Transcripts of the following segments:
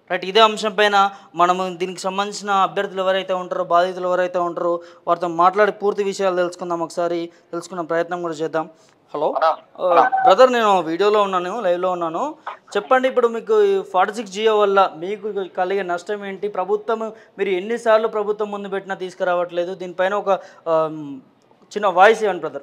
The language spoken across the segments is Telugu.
రైట్ ఇదే అంశం పైన మనము దీనికి సంబంధించిన అభ్యర్థులు ఎవరైతే ఉంటారో బాధితులు ఎవరైతే ఉంటారో వారితో మాట్లాడి పూర్తి విషయాలు తెలుసుకుందాం ఒకసారి తెలుసుకునే ప్రయత్నం కూడా చేద్దాం హలో బ్రదర్ నేను వీడియోలో ఉన్నాను లైవ్లో ఉన్నాను చెప్పండి ఇప్పుడు మీకు ఫార్టీ సిక్స్ జియో వల్ల మీకు కలిగే నష్టం ఏంటి ప్రభుత్వం మీరు ఎన్నిసార్లు ప్రభుత్వం ముందు పెట్టినా తీసుకురావట్లేదు దీనిపైన ఒక ఆమ్, చిన్న వాయిస్ ఇవ్వండి బ్రదర్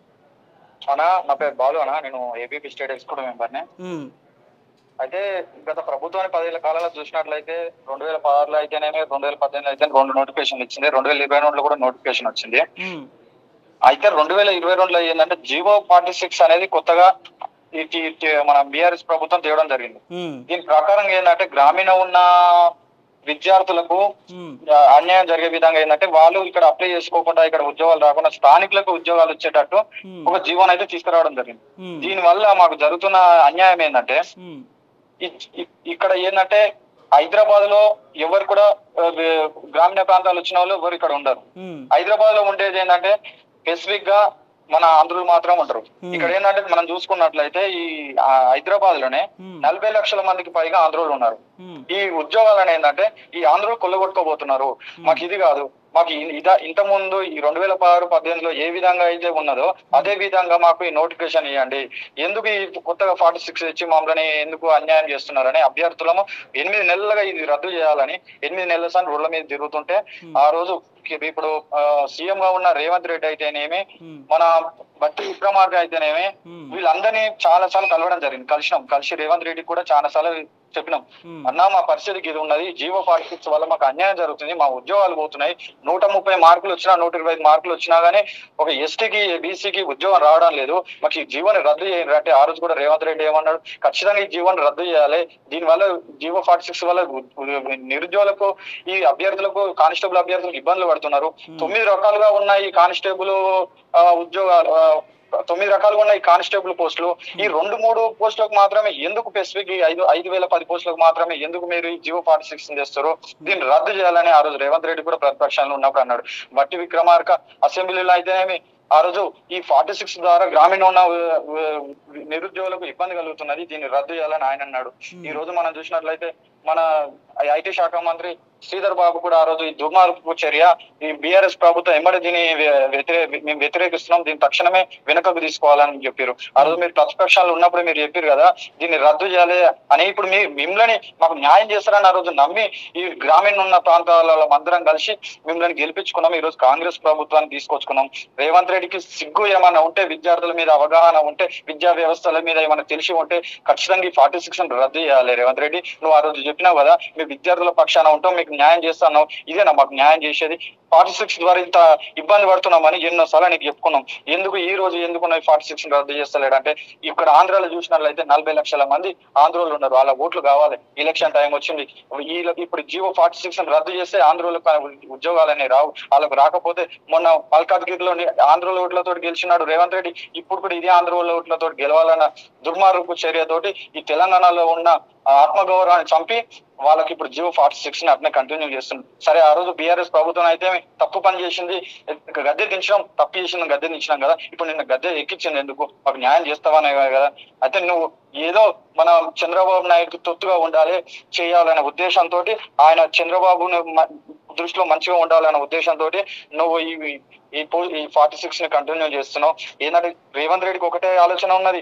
అన్నా నా పేరు బాలు అన్న నేను ఏబీపీ స్టేట్ ఎగ్జిక్యూటివ్ మెంబర్ని ఉమ్, అయితే గత ప్రభుత్వాన్ని పదేళ్ల కాలంలో చూసినట్లయితే రెండు వేల పదహారులో అయితేనేమి రెండు వేల పద్దెనిమిది అయితే రెండు నోటిఫికేషన్ ఇచ్చింది రెండు వేల ఇరవై రెండులో కూడా నోటిఫికేషన్ వచ్చింది ఉమ్, అయితే రెండు వేల ఇరవై రెండులో ఏంటంటే జీవో ఫార్టీ సిక్స్ అనేది కొత్తగా ఈ- ఈ- ఈ మన బీఆర్ఎస్ ప్రభుత్వం తేవడం జరిగింది ఉమ్, దీని ప్రకారం ఏంటంటే గ్రామీణ ఉన్న విద్యార్థులకు ఉమ్, ఆ, అన్యాయం జరిగే విధంగా ఏంటంటే వాళ్ళు ఇక్కడ అప్లై చేసుకోకుండా ఇక్కడ ఉద్యోగాలు రాకుండా స్థానికులకు ఉద్యోగాలు వచ్చేటట్టు ఉమ్, ఒక జీవోని అయితే తీసుకురావడం జరిగింది ఉమ్, దీని వల్ల మాకు జరుగుతున్న అన్యాయం ఏంటంటే ఉమ్, ఇ- ఇ- ఇక్కడ ఏంటంటే హైదరాబాద్ లో ఎవరు కూడా ఆ, వే- గ్రామీణ ప్రాంతాలు వచ్చిన వాళ్ళు ఎవరు ఇక్కడ ఉండరు ఉమ్, హైదరాబాద్ లో ఉండేది ఏంటంటే స్పెసిఫిక్ గా మన ఆంధ్రులు మాత్రం ఉంటారు Hmm. ఇక్కడ ఏంటంటే మనం చూసుకున్నట్లయితే ఈ ఆ, హైదరాబాద్ లోనే Hmm. నలభై లక్షల మందికి పైగా ఆంధ్రులు ఉన్నారు ఉమ్, ఈ ఉద్యోగాలను ఏంటంటే ఈ ఆంధ్రులు కొల్లగొట్టుకోబోతున్నారు మాకు ఇది కాదు మాకు ఇ- ఇద ఇంత ముందు ఈ రెండు వేల పదహారు పద్దెనిమిదిలో ఏ విధంగా అయితే ఉన్నదో అదే విధంగా మాకు ఈ నోటిఫికేషన్ ఇవ్వండి ఎందుకు ఈ కొత్తగా ఫార్టీ సిక్స్ ఇచ్చి మమ్మల్ని ఎందుకు అన్యాయం చేస్తున్నారని అభ్యర్థులము ఎనిమిది నెలలుగా ఇది రద్దు చేయాలని ఎనిమిది నెలల సార్ రోడ్ల మీద తిరుగుతుంటే ఆ రోజు ఇప్పుడు సీఎం గా ఉన్న రేవంత్ రెడ్డి అయితేనేమి ఉమ్, మన బట్టి విక్రమార్క అయితేనేమి ఉమ్, వీళ్ళందరినీ చాలా సార్లు కలవడం జరిగింది కలిసినాం కలిసి రేవంత్ రెడ్డి కూడా చాలా సార్లు చెప్పినాం ఉమ్, అన్నా మా పరిస్థితికి ఇది ఉన్నది జీవో పాలిటిక్స్ వల్ల మాకు అన్యాయం జరుగుతుంది మా ఉద్యోగాలు పోతున్నాయి నూట ముప్పై మార్కులు వచ్చినా నూట ఇరవై ఐదు మార్కులు వచ్చినా గానీ ఒక ఎస్టీకి బీసీకి ఉద్యోగం రావడం లేదు మాకు ఈ జీవోని రద్దు చేయండి అంటే ఆ రోజు కూడా రేవంత్ రెడ్డి ఏమన్నాడు ఖచ్చితంగా ఈ జీవోని రద్దు చేయాలి దీని వల్ల జీవో ఫార్టీ సిక్స్ వల్ల ఉ- ఉ- నిరుద్యోగులకు ఈ అభ్యర్థులకు కానిస్టేబుల్ అభ్యర్థులకు ఇబ్బందులు పడుతున్నారు తొమ్మిది రకాలుగా ఉన్న ఈ కానిస్టేబుల్ ఉద్యోగాలు ఆ, తొమ్మిది రకాలుగా ఉన్న ఈ కానిస్టేబుల్ పోస్టులు ఈ రెండు మూడు పోస్టులకు మాత్రమే ఎందుకు స్పెసిఫిక్ ఈ ఐదు ఐదు వేల పది పోస్టులకు మాత్రమే ఎందుకు మీరు ఈ జీవో ఫార్టీ సిక్స్ చేస్తారు దీన్ని రద్దు చేయాలని ఆ రోజు రేవంత్ రెడ్డి కూడా ప్రతిపక్షంలో ఉన్నప్పుడు అన్నాడు బట్టి విక్రమార్క అసెంబ్లీలో అయితేనేమి ఆ రోజు ఈ ఫార్టీ సిక్స్ ద్వారా గ్రామీణ ఉన్న ఆ, ఆ, నిరుద్యోగులకు ఇబ్బంది కలుగుతున్నది దీన్ని రద్దు చేయాలని ఆయన అన్నాడు ఈ రోజు మనం చూసినట్లయితే మన ఐటీ శాఖ మంత్రి శ్రీధర్ బాబు కూడా ఆ రోజు ఈ దుర్మార్గపు చర్య ఈ బీఆర్ఎస్ ప్రభుత్వం ఎమ్మడి దీన్ని వ్య- వ్యతిరే మేము వ్యతిరేకిస్తున్నాం దీన్ని తక్షణమే వెనుకకు తీసుకోవాలని చెప్పారు ఆ రోజు మీరు ప్రతిపక్షాలు ఉన్నప్పుడు మీరు చెప్పారు కదా దీన్ని రద్దు చేయాలి అని ఇప్పుడు మీ మిమ్మల్ని మాకు న్యాయం చేస్తారని ఆ రోజు నమ్మి ఈ గ్రామీణ ఉన్న ప్రాంతాలలో అందరం కలిసి మిమ్మల్ని గెలిపించుకున్నాం ఈ రోజు కాంగ్రెస్ ప్రభుత్వాన్ని తీసుకొచ్చుకున్నాం రేవంత్ రెడ్డికి సిగ్గు ఏమైనా ఉంటే విద్యార్థుల మీద అవగాహన ఉంటే విద్యా వ్యవస్థల మీద ఏమైనా తెలిసి ఉంటే ఖచ్చితంగా ఈ ఫార్టీ సిక్స్ రద్దు చేయాలి రేవంత్ రెడ్డి నువ్వు ఆ రోజు చెప్పినావు కదా మీ విద్యార్థుల పక్షాన ఉంటాం మీకు న్యాయం చేస్తాను ఇదేనా మాకు న్యాయం చేసేది ఫార్టీ సిక్స్ ద్వారా ఇంత ఇబ్బంది పడుతున్నామని ఎన్నోసార్లు నీకు చెప్పుకున్నాం ఎందుకు ఈ రోజు ఎందుకు ఫార్టీ సిక్స్ రద్దు చేస్తలేడంటే ఇక్కడ ఆంధ్రాలో చూసినట్లయితే నలభై లక్షల మంది ఆంధ్రోలు ఉన్నారు వాళ్ళ ఓట్లు కావాలి ఎలక్షన్ టైం వచ్చింది వీళ్ళకి ఇప్పుడు జీవో ఫార్టీ సిక్స్ రద్దు చేస్తే ఆంధ్రోలకు ఉద్యోగాలనే రావు వాళ్ళకు రాకపోతే మొన్న మల్కాజ్గిరిలో ఆంధ్రోల ఓట్లతో గెలిచినాడు రేవంత్ రెడ్డి ఇప్పుడు కూడా ఇదే ఆంధ్రోల ఓట్లతో గెలవాలన్న దుర్మార్గపు చర్యతోటి ఈ తెలంగాణలో ఉన్న ఆ ఆత్మగౌరవాన్ని చంపి వాళ్ళకి ఇప్పుడు జియో ఫార్టీ సిక్స్ ని అట్నే కంటిన్యూ చేస్తుంది సరే ఆ రోజు బీఆర్ఎస్ ప్రభుత్వం అయితే తప్పు పని చేసింది గద్దె దించడం తప్పు చేసిన గద్దె దించినాం కదా ఇప్పుడు నిన్న గద్దె ఎక్కించింది ఎందుకు మాకు న్యాయం చేస్తావనే కదా అయితే నువ్వు ఏదో మన చంద్రబాబు నాయుడు తొత్తుగా ఉండాలి చేయాలనే ఉద్దేశంతో ఆయన చంద్రబాబును మ- దృష్టిలో మంచిగా ఉండాలనే ఉద్దేశంతో నువ్వు ఈ ఈ పో- ఈ ఫార్టీ సిక్స్ ని కంటిన్యూ చేస్తున్నావు ఏంటంటే రేవంత్ రెడ్డికి ఒకటే ఆలోచన ఉన్నది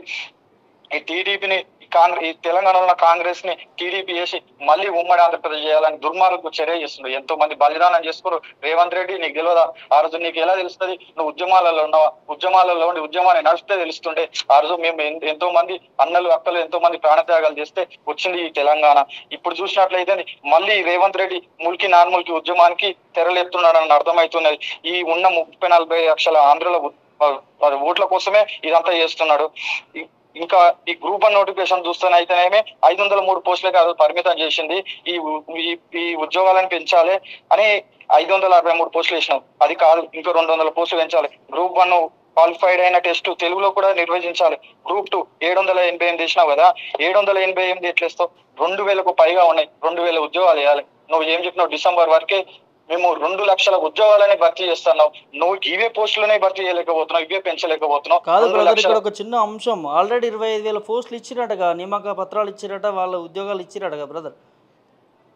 ఈ టీడీపీని కాంగ్రెస్ ఈ తెలంగాణలో ఉన్న కాంగ్రెస్ ని టీడీపీ చేసి మళ్ళీ ఉమ్మడి ఆంధ్రప్రదేశ్ చేయాలని దుర్మార్గపు చర్య చేస్తుంది ఎంతో మంది బలిదానం చేసుకున్నారు రేవంత్ రెడ్డి నీకు తెలియదా ఆ రోజు నీకు ఎలా తెలుస్తుంది నువ్వు ఉద్యమాలలో ఉన్నావా ఉద్యమాలలో ఉండి ఉద్యమాన్ని నడిపితే తెలుస్తుండే ఆ రోజు మేము ఎన్- ఎంతో మంది అన్నలు అక్కలు ఎంతో మంది ప్రాణత్యాగాలు చేస్తే వచ్చింది ఈ తెలంగాణ ఇప్పుడు చూసినట్లయితే మళ్ళీ రేవంత్ రెడ్డి ముల్కి నార్ముల్కి ఉద్యమానికి తెరలేపుతున్నాడని అర్థమవుతున్నది ఈ ఉన్న ముప్పై నలభై లక్షల ఆంధ్రలో ఉ- వారి ఓట్ల కోసమే ఇదంతా చేస్తున్నాడు ఇ- ఇంకా ఈ గ్రూప్ వన్ నోటిఫికేషన్ చూస్తేనైతేనేమి ఐదు వందల మూడు పోస్టులకి అది పరిమితం చేసింది ఈ ఉ- ఈ- ఈ ఉద్యోగాలను పెంచాలి అని ఐదు వందల అరవై మూడు పోస్టులు వేసినాం అది కాదు ఇంకా రెండు వందల పోస్టులు పెంచాలి గ్రూప్ వన్ క్వాలిఫైడ్ అయిన టెస్ట్ తెలుగులో కూడా నిర్వహించాలి గ్రూప్ టూ ఏడు వందల ఎనభై ఎనిమిది వేసినావు కదా ఏడు వందల ఎనభై ఎనిమిది ఎట్లేస్తావు రెండు వేలకు పైగా ఉన్నాయి రెండు వేల ఉద్యోగాలు వేయాలి నువ్వు ఏం చెప్పినావు డిసెంబర్ వరకే మేము రెండు లక్షల ఉద్యోగాలని భర్తీ చేస్తున్నావు నువ్వు ఇవే పోస్టులనే భర్తీ చేయలేకపోతున్నావు ఇవే పెంచలేకపోతున్నావు కాదు రెండు బ్రదర్ లక్షల ఇక్కడ ఒక చిన్న అంశం ఆల్రెడీ ఇరవై ఐదు వేల పోస్టులు ఇచ్చిరటగా నియామక పత్రాలు ఇచ్చిరట వాళ్ళ ఉద్యోగాలు ఇచ్చిరటగా బ్రదర్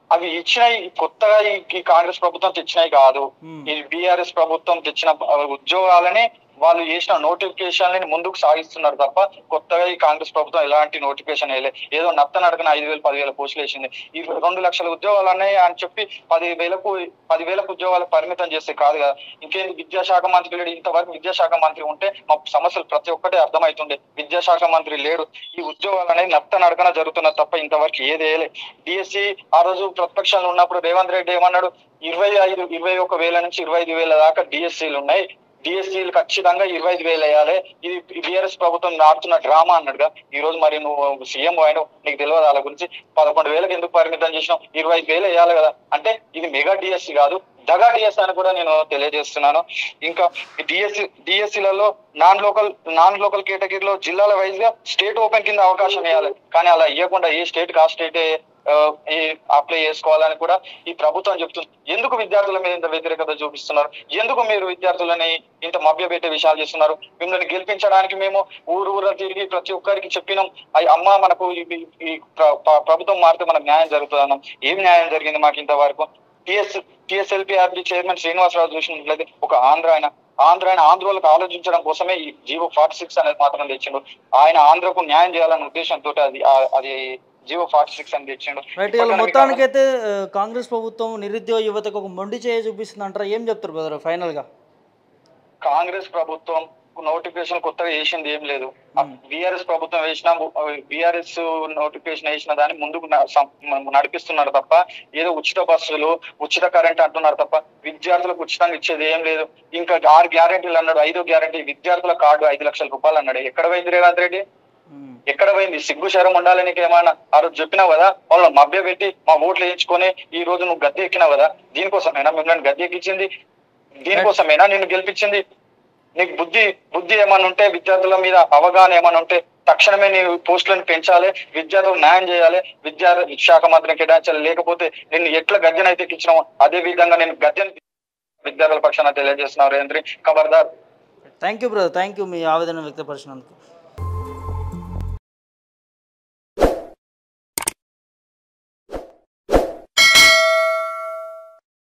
అవి ఇచ్చినాయి కొత్తగా ఈ ఈ కాంగ్రెస్ ప్రభుత్వం తెచ్చినాయి కాదు మ్మ్. ఈ బీఆర్ఎస్ ప్రభుత్వం తెచ్చిన ఆ, ఉద్యోగాలని వాళ్ళు చేసిన నోటిఫికేషన్ ముందుకు సాగిస్తున్నారు తప్ప కొత్తగా ఈ కాంగ్రెస్ ప్రభుత్వం ఎలాంటి నోటిఫికేషన్ వేయలే ఏదో నత్త నడకన ఐదు వేలు పదివేల పోస్టులు వేసింది ఈ రెండు లక్షల ఉద్యోగాలు అన్నాయి అని చెప్పి పది వేలకు పదివేలకు ఉద్యోగాలు పరిమితం చేస్తే కాదు కదా ఇంకేంది విద్యాశాఖ మంత్రి లేడు ఇంతవరకు విద్యాశాఖ మంత్రి ఉంటే మా సమస్యలు ప్రతి ఒక్కటి అర్థమవుతుండే విద్యాశాఖ మంత్రి లేడు ఈ ఉద్యోగాలు అనేది నత్త నడకన జరుగుతున్నది తప్ప ఇంతవరకు ఏది వేయలే డిఎస్సి ఆ రోజు ప్రతిపక్షంలో ఉన్నప్పుడు రేవంత్ రెడ్డి ఏమన్నాడు ఇరవై ఐదు ఇరవై ఒక వేల నుంచి ఇరవై ఐదు వేల దాకా డిఎస్సీలు ఉన్నాయి డిఎస్సీలు ఖచ్చితంగా ఇరవై ఐదు వేలు వేయాలి ఇది బీఆర్ఎస్ ప్రభుత్వం ఆడుతున్న డ్రామా అన్నాడుగా ఈ రోజు మరి నువ్వు సీఎం అయినావు నీకు తెలియదు వాళ్ళ గురించి పదకొండు వేలకు ఎందుకు పరిమితం చేసినావు ఇరవై ఐదు వేలు వేయాలి కదా అంటే ఇది మెగా డిఎస్సి కాదు దగా డిఎస్ అని కూడా నేను తెలియజేస్తున్నాను ఇంకా డిఎస్సి డిఎస్సీలలో నాన్ లోకల్ నాన్ లోకల్ కేటగిరీలో జిల్లాల వైజ్ గా స్టేట్ ఓపెన్ కింద అవకాశం ఇవ్వాలి కానీ అలా ఇవ్వకుండా ఏ స్టేట్ కా స్టేట్ అప్లై చేసుకోవాలని కూడా ఈ ప్రభుత్వం చెప్తుంది ఎందుకు విద్యార్థుల మీద ఇంత వ్యతిరేకత చూపిస్తున్నారు ఎందుకు మీరు విద్యార్థులని ఇంత మభ్యపెట్టే విషయాలు చేస్తున్నారు మిమ్మల్ని గెలిపించడానికి మేము ఊరు ఊర తిరిగి ప్రతి ఒక్కరికి చెప్పినాం అయ్యి అమ్మ మనకు ఈ- ఈ ప్ర- ప్ర- ప్రభుత్వం మారితే మనకు న్యాయం జరుగుతుంది అన్నాం ఏం న్యాయం జరిగింది మాకు ఇంతవరకు టిఎస్ టిఎస్ఎల్పిఆర్బి చైర్మన్ శ్రీనివాసరావు చూసినట్లయితే ఒక ఆంధ్ర ఆయన ఆంధ్ర ఆయన ఆంధ్రోలకు ఆలోచించడం కోసమే ఈ జీవో ఫార్టీ సిక్స్ అనేది మాత్రం తెచ్చిండు ఆయన ఆంధ్రకు న్యాయం చేయాలన్న ఉద్దేశంతో అది ఆ- అది జీవో ఫార్టీ సిక్స్ అని తెచ్చిండు రైట్ ఇవాళ ఇప్పటికీ మొత్తానికైతే ఆ, కాంగ్రెస్ ప్రభుత్వం నిరుద్యోగ యువతకు ఒక మొండి చేయ చూపిస్తుంది అంటారా ఏం చెప్తారు బ్రదర్ ఫైనల్గా కాంగ్రెస్ ప్రభుత్వం నోటిఫికేషన్ కొత్తగా వేసింది ఏం లేదు Hmm. బీఆర్ఎస్ ప్రభుత్వం వేసిన బీఆర్ఎస్ నోటిఫికేషన్ వేసిన దాన్ని ముందుకు న- సం- నడిపిస్తున్నారు తప్ప ఏదో ఉచిత బస్సులు ఉచిత కరెంట్ అంటున్నారు తప్ప విద్యార్థులకు ఉచితంగా ఇచ్చేది ఏం లేదు ఇంకా ఆరు గ్యారెంటీలు అన్నాడు ఐదో గ్యారెంటీ విద్యార్థుల కార్డు ఐదు లక్షల రూపాయలు అన్నాడు ఎక్కడ పోయింది రేవంత్ రెడ్డి ఉమ్. ఎక్కడ పోయింది సిగ్గు శరం ఉండాలి నీకు ఏమన్నా ఆ రోజు చెప్పినావు కదా వాళ్ళని మభ్య పెట్టి మా ఓట్లు వేయించుకొని ఈ రోజు నువ్వు గద్దె ఎక్కినావు కదా దీనికోసమేనా మిమ్మల్ని గద్దె ఎక్కించింది దీనికోసమేనా నిన్ను గెలిపించింది నీకు బుద్ధి బుద్ధి ఏమన్నా ఉంటే విద్యార్థుల మీద అవగాహన ఏమన్నా ఉంటే తక్షణమే నీ పోస్టులను పెంచాలి విద్యార్థులకు న్యాయం చేయాలి విద్యా శాఖ మంత్రిని కేటాయించాలి లేకపోతే నిన్ను ఎట్లా గద్దెన అయితే ఎక్కించినావు అదే విధంగా నేను గద్దెని విద్యార్థుల పక్షాన తెలియజేస్తున్నావు రేంద్రి ఖబర్దార్ thank you brother thank you మీ ఆవేదన వ్యక్తపరిచినందుకు